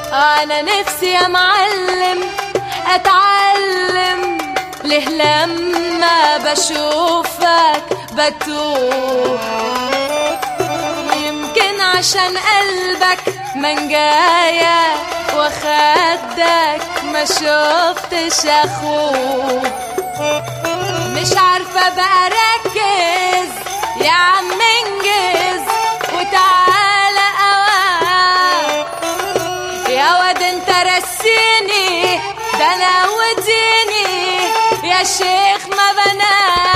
انا نفسي يا معلم اتعلم ليه لما بشوفك بتوه يمكن عشان قلبك منجايا وخدك ما شفتش اخوه مش عارفة بقى ركز يا عم انجز وتعالى اوام يا واد انت رسيني ده انا وديني يا شيخ ما بنام